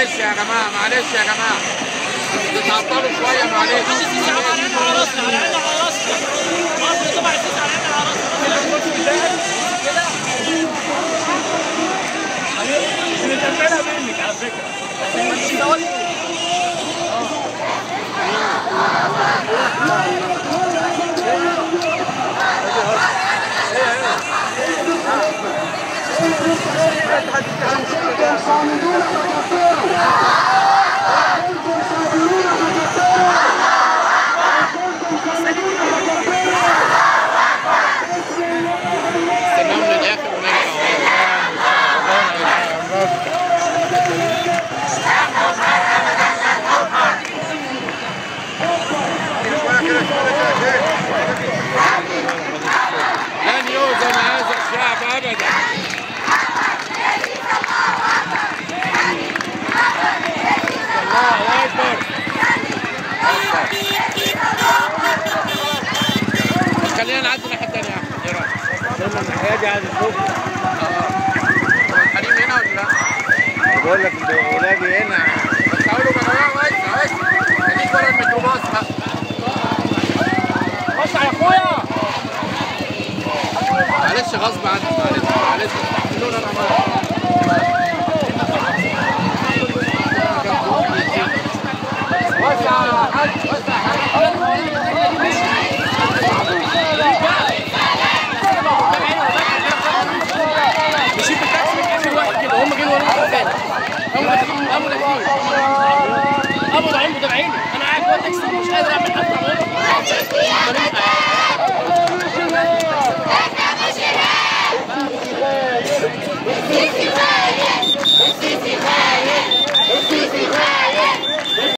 معلش يا جماعه معلش يا جماعه تتعطلوا شويه معلش السيسي على عيننا على راسنا على عيننا على راسنا مصر طبعا السيسي على عيننا على راسنا بنتقبلها منك على فكره استناهم للاخر ونرجع لن يهزم هذا الشعب ابدا الله اكبر خلينا نعدي الناحيه الثانيه يا احمد ايه رايك؟ الناحيه دي عايز اشوف الحريم هنا ولا لا؟ بقول لك ولادي هنا بس اقول له يا جماعه بس بس خليك ورا الميكروباص بقى خش على اخويا معلش غصب عني معلش معلش استحملونا انا معلش وسع يا حاج وسع يا حاج مشيت بالتاكسي من اخر واحد كده هم جايين ورانا فين هم هم